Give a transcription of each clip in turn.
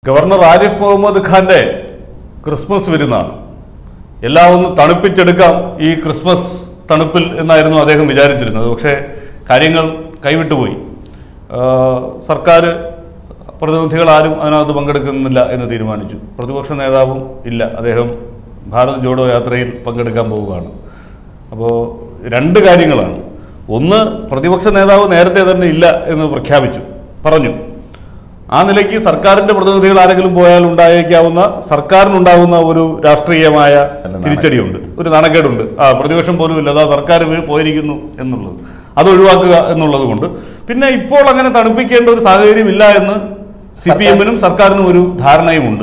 Governor Arif Muhammad ഖാന്റെ Christmas വിരുന്നാണ് എല്ലാം ഒന്ന് തണുപ്പിച്ചെടുക്കാം ഈ ക്രിസ്മസ് തണുപ്പിൽ എന്നായിരുന്നു അദ്ദേഹം വിചാരിച്ചിരുന്നത് പക്ഷേ കാര്യങ്ങൾ കൈവിട്ടുപോയി ആ, സർക്കാർ പ്രതിനിധികൾ ആരും അതിനകത്ത് പങ്കെടുക്കുന്നില്ല എന്ന് തീരുമാനിച്ചു പ്രതിപക്ഷ നേതാവും ഇല്ല അദ്ദേഹം ഭാരത് ജോഡോ യാത്രയിൽ പങ്കെടുക്കാൻ പോവുകയാണ് അപ്പോൾ രണ്ട് കാര്യങ്ങളാണ് ഒന്ന് പ്രതിപക്ഷ നേതാവ് നേരത്തെ തന്നെ ഇല്ല എന്ന് പ്രഖ്യാപിച്ചു പറഞ്ഞു ആ നിലയ്ക്ക് സർക്കാരിന്റെ പ്രതിനിധികൾ ആരെങ്കിലും പോയാൽ ഉണ്ടായേക്കാവുന്ന സർക്കാരിനുണ്ടാകുന്ന ഒരു രാഷ്ട്രീയമായ തിരിച്ചടിയുണ്ട് ഒരു നാണക്കേടുണ്ട് ആ പ്രതിപക്ഷം പോലും ഇല്ല അതാ സർക്കാർ വീ- പോയിരിക്കുന്നു എന്നുള്ളത് അത് ഒഴിവാക്കുക എന്നുള്ളത് കൊണ്ട് പിന്നെ ഇപ്പോൾ അങ്ങനെ തണുപ്പിക്കേണ്ട ഒരു സാഹചര്യം ഇല്ല എന്ന് സി പി എമ്മിനും സർക്കാരിനും ഒരു ധാരണയുമുണ്ട്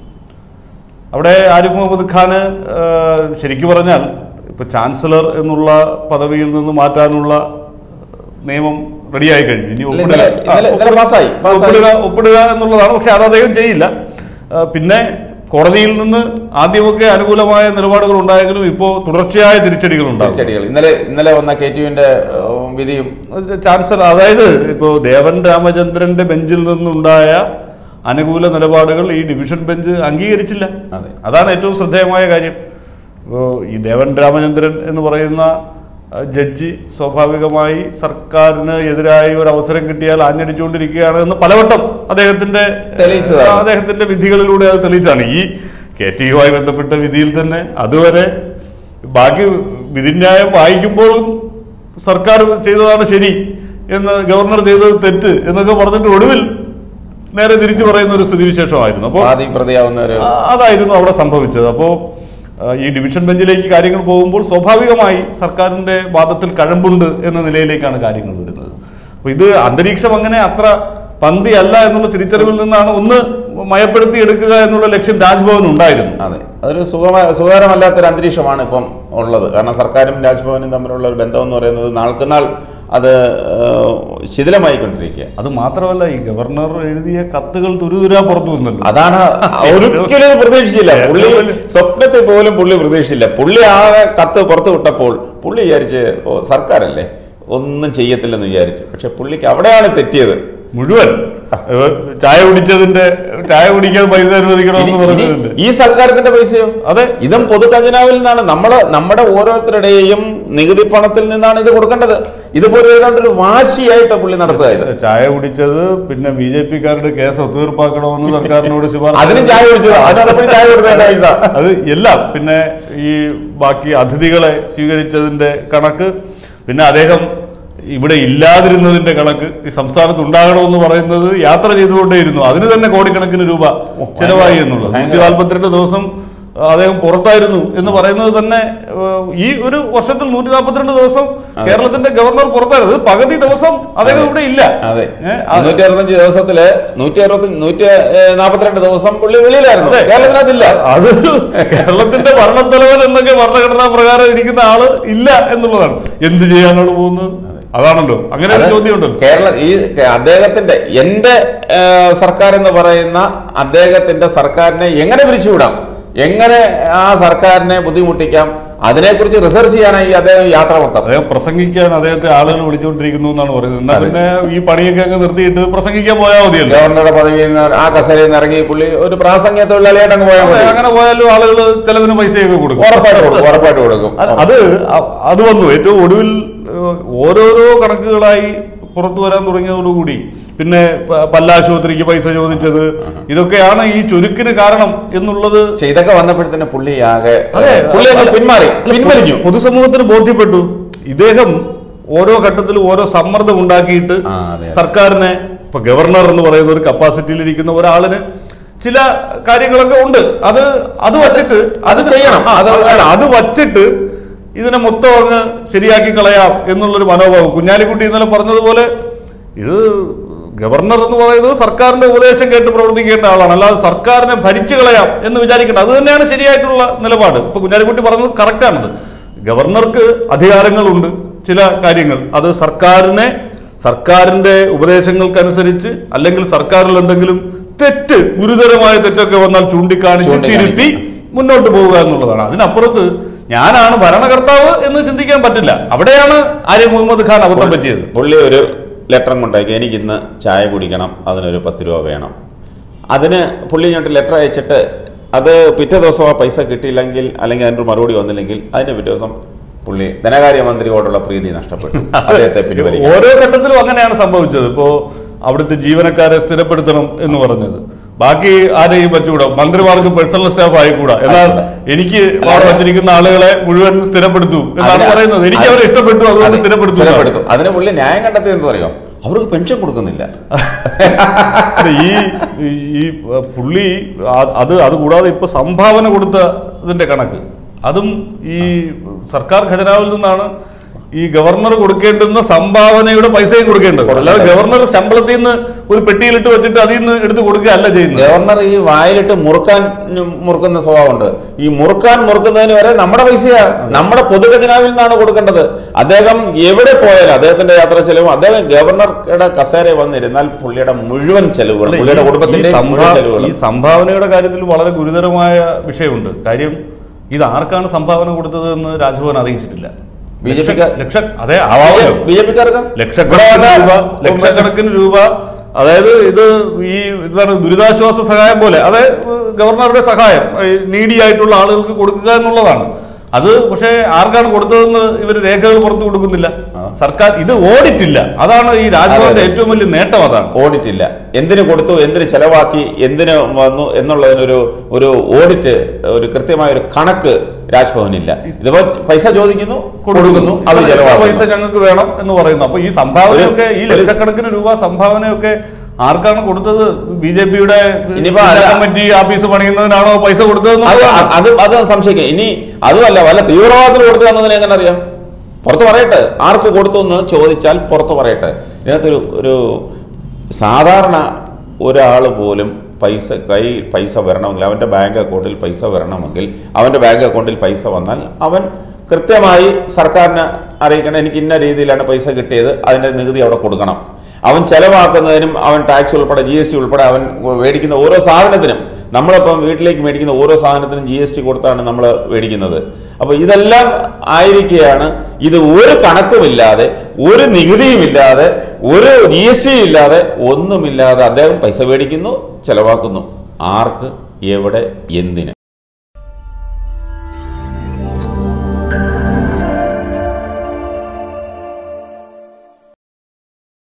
അവിടെ ആരിഫ് മുഹമ്മദ് ഖാന് ആ, ശരിക്കു പറഞ്ഞാൽ ഇപ്പൊ ചാൻസലർ എന്നുള്ള പദവിയിൽ നിന്ന് മാറ്റാനുള്ള നിയമം റെഡിയായി കഴിഞ്ഞു ഇനി ഇല്ല, ഒപ്പിടുക ഇന്നലെ- ഇന്നലെ- ആ, ഇന്നലെ പാസ്സായി, പാസ്സായി. ഒപ്പിടുക ഒപ്പിടുക എന്നുള്ളതാണ് പക്ഷെ അത് അദ്ദേഹം ചെയ്യില്ല ആ, പിന്നെ കോടതിയിൽ നിന്ന് ആദ്യമൊക്കെ അനുകൂലമായ നിലപാടുകൾ ഉണ്ടായെങ്കിലും ഇപ്പോൾ തുടർച്ചയായ തിരിച്ചടികൾ ഉണ്ടാകും തിരിച്ചടികൾ ഇന്നലെ ഇന്നലെ വന്ന കെ ടിയുവിന്റെ വിധിയും ചാൻസലർ അതായത് ഇപ്പോൾ ദേവൻ രാമചന്ദ്രന്റെ ബെഞ്ചിൽ നിന്നുണ്ടായ അനുകൂല നിലപാടുകൾ ഈ ഡിവിഷൻ ബെഞ്ച് അംഗീകരിച്ചില്ല അതെ. അതാണ് ഏറ്റവും ശ്രദ്ധേയമായ കാര്യം ഇപ്പോൾ ഈ ദേവൻ രാമചന്ദ്രൻ എന്ന് പറയുന്ന ആ, ജഡ്ജി സ്വാഭാവികമായി സർക്കാരിന് എതിരായി ഒരു അവസരം കിട്ടിയാൽ ആഞ്ഞടിച്ചുകൊണ്ടിരിക്കുകയാണ് എന്ന് പലവട്ടം അദ്ദേഹത്തിന്റെ തെളിയിച്ചതാണ്. ആ, അദ്ദേഹത്തിന്റെ വിധികളിലൂടെ അത് തെളിയിച്ചാണ് ഈ കെ ടി യുമായി ബന്ധപ്പെട്ട വിധിയിൽ തന്നെ അതുവരെ ബാക്കി വിധിന്യായം വായിക്കുമ്പോഴും സർക്കാർ ചെയ്തതാണ് ശരി എന്ന് ഗവർണർ ചെയ്തത് തെറ്റ് എന്നൊക്കെ പറഞ്ഞിട്ട് ഒടുവിൽ നേരെ തിരിച്ചു പറയുന്ന ഒരു സ്ഥിതിവിശേഷമായിരുന്നു അപ്പോൾ ആദ്യം പ്രതിയാവുന്നവര് ആ, അതായിരുന്നു അവിടെ സംഭവിച്ചത് അപ്പോൾ ഈ ഡിവിഷൻ ബെഞ്ചിലേക്ക് കാര്യങ്ങൾ പോകുമ്പോൾ സ്വാഭാവികമായി സർക്കാരിന്റെ വാദത്തിൽ കഴമ്പുണ്ട് എന്ന നിലയിലേക്കാണ് കാര്യങ്ങൾ വരുന്നത് അപ്പോൾ ഇത് അന്തരീക്ഷം അങ്ങനെ അത്ര പന്തി അല്ല എന്നുള്ള തിരിച്ചറിവിൽ നിന്നാണ് ഒന്ന് മയപ്പെടുത്തി എടുക്കുക എന്നുള്ള ലക്ഷ്യം രാജ്ഭവൻ ഉണ്ടായിരുന്നു അതെ അതൊരു സുഖമായ സുഖകരമല്ലാത്തൊരു അന്തരീക്ഷമാണ് ഇപ്പം ഉള്ളത് കാരണം സർക്കാരും രാജ്ഭവനും തമ്മിലുള്ള ഒരു ബന്ധം എന്ന് പറയുന്നത് നാൾക്കുനാൾ അത് ഏഹ്, ശിഥിലമായിക്കൊണ്ടിരിക്കുക അത് മാത്രമല്ല ഈ ഗവർണർ എഴുതിയ കത്തുകൾ തുരുതുരാ പുറത്തു വന്നല്ലോ അതാണ് ഒരിക്കലും ഇത് പ്രതീക്ഷിച്ചില്ല പുള്ളി സ്വപ്നത്തിൽ പോലും പുള്ളി പ്രതീക്ഷിച്ചില്ല പുള്ളി ആ കത്ത് പുറത്തു വിട്ടപ്പോൾ പുള്ളി വിചാരിച്ച് ഓ സർക്കാരല്ലേ ഒന്നും ചെയ്യത്തില്ലെന്ന് വിചാരിച്ചു പക്ഷെ പുള്ളിക്ക് അവിടെയാണ് തെറ്റിയത് മുഴുവൻ ഏഹ്, ചായ കുടിച്ചതിന്റെ ചായ കുടിക്കാൻ പൈസ അനുവദിക്കണമെന്ന് ഇനി- പറഞ്ഞതിന്റെ ഇനി ഈ സർക്കാരത്തിന്റെ പൈസയോ അതെ ഇതും പൊതു ഖജനാവിൽ നിന്നാണ് നമ്മള് നമ്മുടെ ഓരോരുത്തരുടെയും നികുതി പണത്തിൽ നിന്നാണ് ഇത് കൊടുക്കേണ്ടത് ഇതുപോലെ ഏതാണ്ട് ഒരു വാശിയായിട്ട് പുള്ളി നടത്തുക ഇത് ചായ കുടിച്ചത് പിന്നെ ബി ജെ പിക്കാരുടെ കേസ് ഒത്തുതീർപ്പാക്കണമെന്ന് സർക്കാരിനോട് ശുപാർശ അതിനും ചായ കുടിച്ചത് അതിനോടൊപ്പം ചായ കൊടുത്തതിന്റെ പൈസ അത് എല്ലാം പിന്നെ ഈ ബാക്കി അതിഥികളെ സ്വീകരിച്ചതിന്റെ കണക്ക് പിന്നെ അദ്ദേഹം ഇവിടെ ഇല്ലാതിരുന്നതിന്റെ കണക്ക് ഈ സംസ്ഥാനത്ത് ഉണ്ടാകണമെന്ന് പറയുന്നത് യാത്ര ചെയ്തുകൊണ്ടേയിരുന്നു അതിന് തന്നെ കോടിക്കണക്കിന് രൂപ ചെലവായി എന്നുള്ളത് നൂറ്റി ഭയങ്കര. നാൽപ്പത്തിരണ്ട് ദിവസം ആ, അദ്ദേഹം പുറത്തായിരുന്നു എന്ന് പറയുന്നത് തന്നെ ഏഹ്, ഈ ഒരു വർഷത്തിൽ നൂറ്റി നാൽപ്പത്തിരണ്ട് ദിവസം കേരളത്തിന്റെ ഗവർണർ പുറത്തായിരുന്നു ഇത് പകുതി ദിവസം അദ്ദേഹം ഇവിടെ ഇല്ല അതെ ഏഹ്, അത് നൂറ്റി അറുപത്തഞ്ച് ദിവസത്തില് നൂറ്റി അറുപത്തി നൂറ്റി നാപ്പത്തിരണ്ട് ദിവസം പുള്ളി വെളിയിലായിരുന്നു അതെ. കേരളത്തിനകത്തില്ല അതൊരു കേരളത്തിന്റെ ഭരണത്തലവൻ എന്നൊക്കെ ഭരണഘടനാ പ്രകാരം ഇരിക്കുന്ന ആള് ഇല്ല എന്നുള്ളതാണ് എന്ത് ചെയ്യാനാണ് പോകുന്നത് അതാണല്ലോ അങ്ങനെ ഒരു അത് ചോദ്യം ഉണ്ടല്ലോ കേരള ഈ ക- അദ്ദേഹത്തിന്റെ എന്റെ ആ, സർക്കാർ എന്ന് പറയുന്ന അദ്ദേഹത്തിന്റെ സർക്കാരിനെ എങ്ങനെ പിരിച്ചുവിടാം എങ്ങനെ ആ സർക്കാരിനെ ബുദ്ധിമുട്ടിക്കാം അതിനെക്കുറിച്ച് റിസർച്ച് ചെയ്യാനായി അദ്ദേഹം യാത്ര മൊത്തം അദ്ദേഹം പ്രസംഗിക്കാൻ അദ്ദേഹത്തെ ആളുകൾ വിളിച്ചുകൊണ്ടിരിക്കുന്നു എന്നാണ് പറയുന്നത് എന്നാ അതെ. പിന്നെ ഈ പണിയൊക്കെ അങ്ങ് നിർത്തിയിട്ട് പ്രസംഗിക്കാൻ പോയാൽ മതിയല്ലോ ഗവർണറുടെ പദവിയിൽ നിന്ന് ആ കസേരയിൽ നിന്ന് ഇറങ്ങി പുള്ളി ഒരു പ്രാസംഗിക തൊഴിലാളിയായിട്ട് അങ്ങ് പോയാൽ അതെ, മതി അങ്ങനെ പോയാലും ആളുകൾ ചെലവിന് പൈസയൊക്കെ കൊടുക്കും ഉറപ്പായിട്ട് കൊടുക്കും ഉറപ്പായിട്ട് കൊടുക്കും അത് അത് അ- അത് വന്നു ഏറ്റവും ഒടുവിൽ ഏഹ്, ഓരോരോ കണക്കുകളായി പുറത്തു വരാൻ തുടങ്ങിയതോടുകൂടി പിന്നെ പ- പല്ലാശുപത്രിക്ക് പൈസ ചോദിച്ചത് ഇതൊക്കെയാണ് ഈ ചുരുക്കിന് കാരണം എന്നുള്ളത് പക്ഷെ ഇതൊക്കെ വന്നപ്പോഴത്തേന് പുള്ളി ആകെ അതെ, പുള്ളി അങ്ങ് അല്ല, പിന്മാറി അല്ല, പിൻവലിഞ്ഞു പൊതുസമൂഹത്തിന് ബോധ്യപ്പെട്ടു ഇദ്ദേഹം ഓരോ ഘട്ടത്തിലും ഓരോ സമ്മർദ്ദം ഉണ്ടാക്കിയിട്ട് ആ, അതെ, അതെ. സർക്കാരിനെ ഇപ്പൊ ഗവർണർ എന്ന് പറയുന്ന ഒരു കപ്പാസിറ്റിയിൽ ഇരിക്കുന്ന ഒരാളിന് ചില കാര്യങ്ങളൊക്കെ ഉണ്ട് അത് അത് വച്ചിട്ട് അത് ചെയ്യണം. ആ, അത് അത് വേണം. അത് വച്ചിട്ട് ഇതിനെ മൊത്തം അങ്ങ് ശരിയാക്കി കളയാം എന്നുള്ളൊരു മനോഭാവം കുഞ്ഞാലിക്കുട്ടി ഇന്നലെ പറഞ്ഞതുപോലെ ഇത് ഗവർണർ എന്ന് പറയുന്നത് സർക്കാരിന്റെ ഉപദേശം കേട്ട് പ്രവർത്തിക്കേണ്ട ആളാണ് അല്ലാതെ സർക്കാരിനെ ഭരിച്ചു കളയാം എന്ന് വിചാരിക്കേണ്ട അത് തന്നെയാണ് ശരിയായിട്ടുള്ള നിലപാട് ഇപ്പൊ കുഞ്ഞാലിക്കുട്ടി പറഞ്ഞത് കറക്റ്റാണത് ഗവർണർക്ക് അധികാരങ്ങളുണ്ട് ചില കാര്യങ്ങൾ അത് സർക്കാരിനെ സർക്കാരിന്റെ ഉപദേശങ്ങൾക്കനുസരിച്ച് അല്ലെങ്കിൽ സർക്കാരിൽ എന്തെങ്കിലും തെറ്റ് ഗുരുതരമായ തെറ്റൊക്കെ വന്നാൽ ചൂണ്ടിക്കാണിച്ച് ചൂണ്ടിക്കാണിക്കും. തിരുത്തി മുന്നോട്ട് പോവുക എന്നുള്ളതാണ് അതിനപ്പുറത്ത് ഞാനാണ് ഭരണകർത്താവ് എന്ന് ചിന്തിക്കാൻ പറ്റില്ല അവിടെയാണ് ആര്യ മുഹമ്മദ് ഖാൻ അബദ്ധം പറ്റിയത് പുള്ളി ഒരു ലെറ്ററും കൊണ്ടാക്കി എനിക്ക് ഇന്ന് ചായ കുടിക്കണം അതിനൊരു പത്ത് രൂപ വേണം അതിന് പുള്ളി ഇങ്ങോട്ട് ലെറ്റർ അയച്ചിട്ട് അത് പിറ്റേ ദിവസം ആ പൈസ കിട്ടിയില്ലെങ്കിൽ അല്ലെങ്കിൽ അതിൻ്റെ ഒരു മറുപടി വന്നില്ലെങ്കിൽ അതിന് പിറ്റേ ദിവസം പുള്ളി ധനകാര്യമന്ത്രിയോടുള്ള പ്രീതി നഷ്ടപ്പെട്ടു അദ്ദേഹത്തെ പിൻവലിക്കും ഓരോ ഘട്ടത്തിലും അങ്ങനെയാണ് സംഭവിച്ചത് ഇപ്പോ അവിടുത്തെ ജീവനക്കാരെ സ്ഥിരപ്പെടുത്തണം എന്ന് പറഞ്ഞത് ബാക്കി ആരെയും പറ്റൂടാ മന്ത്രിമാർക്ക് പേഴ്സണൽ സ്റ്റാഫ് ആയിക്കൂടാ എന്നാൽ ആയിക്കൂടാ. എനിക്ക് അവിടെ വച്ചിരിക്കുന്ന ആളുകളെ മുഴുവൻ സ്ഥിരപ്പെടുത്തു എന്നാണ് അതിന് പറയുന്നത് എനിക്ക് അവരെ ഇഷ്ടപ്പെട്ടു അതുകൊണ്ട് അത് സ്ഥിരപ്പെടുത്തു സ്ഥിരപ്പെടുത്തും അതിന് പുള്ളി ന്യായം കണ്ടെത്തിയത് എന്താ അറിയോ അവർക്ക് പെൻഷൻ കൊടുക്കുന്നില്ല അല്ല, ഈ ഈ പുള്ളി ആ- അത് അത് കൂടാതെ ഇപ്പൊ സംഭാവന കൊടുത്തതിന്റെ കണക്ക് അതും ഈ സർക്കാർ ഖജനാവിൽ നിന്നാണ് ഈ ഗവർണർ കൊടുക്കേണ്ടുന്ന സംഭാവനയുടെ പൈസയും കൊടുക്കേണ്ടത് അല്ലാതെ ഗവർണർ ശമ്പളത്തിൽ നിന്ന് ഒരു പെട്ടിയിലിട്ട് വെച്ചിട്ട് അതിൽ നിന്ന് എടുത്ത് കൊടുക്കുകയല്ല ചെയ്യുന്നത് ഗവർണർ ഈ വായിലിട്ട് മുറുക്കാൻ മുറുക്കുന്ന സ്വഭാവമുണ്ട് ഈ മുറുക്കാൻ മുറുക്കുന്നതിന് വരെ നമ്മുടെ പൈസയാ നമ്മുടെ പൊതുഖജനാവിൽ നിന്നാണ് കൊടുക്കേണ്ടത് അദ്ദേഹം എവിടെ പോയാലും അദ്ദേഹത്തിന്റെ യാത്രാ ചെലവും അദ്ദേഹം ഗവർണറുടെ കസേര വന്നിരുന്നാൽ പുള്ളിയുടെ മുഴുവൻ ചെലവുകൾ അല്ല, ഈ- പുള്ളിയുടെ ഈ കുടുംബത്തിന്റെ സംഭാ- മുഴുവൻ ചെലവുകൾ ഈ സംഭാവനയുടെ കാര്യത്തിൽ വളരെ ഗുരുതരമായ വിഷയമുണ്ട് കാര്യം ഇത് ആർക്കാണ് സംഭാവന കൊടുത്തത് എന്ന് രാജ്ഭവൻ അറിയിച്ചിട്ടില്ല ബി ജെ പിക്കാർ ലക്ഷ അതെ ആവാമല്ലോ ബി ജെ പിക്കാർക്ക് ലക്ഷക്കണക്കിന് രൂപ ലക്ഷക്കണക്കിന് രൂപ അതായത് ഇത് ഈ എന്താണ് ദുരിതാശ്വാസ സഹായം പോലെ അതെ ഗവർണറുടെ സഹായം നീഡി ആയിട്ടുള്ള ആളുകൾക്ക് കൊടുക്കുക എന്നുള്ളതാണ് അത് പക്ഷേ ആർക്കാണ് കൊടുത്തതെന്ന് ഇവർ രേഖകൾ പുറത്തു കൊടുക്കുന്നില്ല സർക്കാർ ഇത് ഓഡിറ്റ് ഇല്ല അതാണ് ഈ രാജ്ഭവന്റെ അതെ. ഏറ്റവും വലിയ നേട്ടം അതാണ് ഓഡിറ്റ് ഇല്ല എന്തിന് കൊടുത്തു എന്തിന് ചെലവാക്കി എന്തിന് വന്നു എന്നുള്ളതിനൊരു ഒരു ഓഡിറ്റ് ഒരു കൃത്യമായ ഒരു കണക്ക് രാജ്ഭവനില്ല ഇതിപ്പോ പൈസ ചോദിക്കുന്നു കൊടുക്കുന്നു അത് ഇത്ര പൈസ ചെലവാക്കുന്നു ഞങ്ങൾക്ക് വേണം എന്ന് പറയുന്നു അപ്പൊ ഈ സംഭാവനയൊക്കെ ഈ ഒരു- ലക്ഷക്കണക്കിന് രൂപ സംഭാവനയൊക്കെ ആർക്കാണ് കൊടുത്തത് ബി ജെ പിയുടെ ഇനിയിപ്പോ അല്ല- കമ്മിറ്റി ആഫീസ് പണിയുന്നതിനാണോ പൈസ അത് കൊടുത്തതെന്ന് അത് അത് സംശയിക്കാം ഇനി അതുമല്ല വല്ല തീവ്രവാദത്തിന് കൊടുത്തു എന്നതിനെ എങ്ങനെ അറിയാം പുറത്ത് പറയട്ടെ ആർക്ക് കൊടുത്തു എന്ന് ചോദിച്ചാൽ പുറത്ത് പറയട്ടെ ഇതിനകത്തൊരു ഒരു സാധാരണ ഒരാൾ പോലും പൈസ കൈ പൈസ വരണമെങ്കിൽ അവൻ്റെ ബാങ്ക് അക്കൗണ്ടിൽ പൈസ വരണമെങ്കിൽ അവൻ്റെ ബാങ്ക് അക്കൗണ്ടിൽ പൈസ വന്നാൽ അവൻ കൃത്യമായി സർക്കാരിന് അറിയിക്കണം എനിക്ക് ഇന്ന രീതിയിലാണ് പൈസ കിട്ടിയത് അതിൻ്റെ നികുതി അവിടെ കൊടുക്കണം അവൻ ചെലവാക്കുന്നതിനും അവൻ ടാക്സ് ഉൾപ്പെടെ ജി എസ് ടി ഉൾപ്പെടെ അവൻ മേടിക്കുന്ന ഓരോ സാധനത്തിനും നമ്മളിപ്പം വീട്ടിലേക്ക് മേടിക്കുന്ന ഓരോ സാധനത്തിനും ജി എസ് ടി കൊടുത്താണ് നമ്മൾ മേടിക്കുന്നത് അപ്പോൾ ഇതെല്ലാം ആയിരിക്കുകയാണ് ഇത് ഒരു കണക്കുമില്ലാതെ ഒരു നികുതിയുമില്ലാതെ ഒരു ജി എസ് ടി ഇല്ലാതെ ഒന്നുമില്ലാതെ അദ്ദേഹം പൈസ മേടിക്കുന്നു ചെലവാക്കുന്നു ആർക്ക് എവിടെ എന്തിന്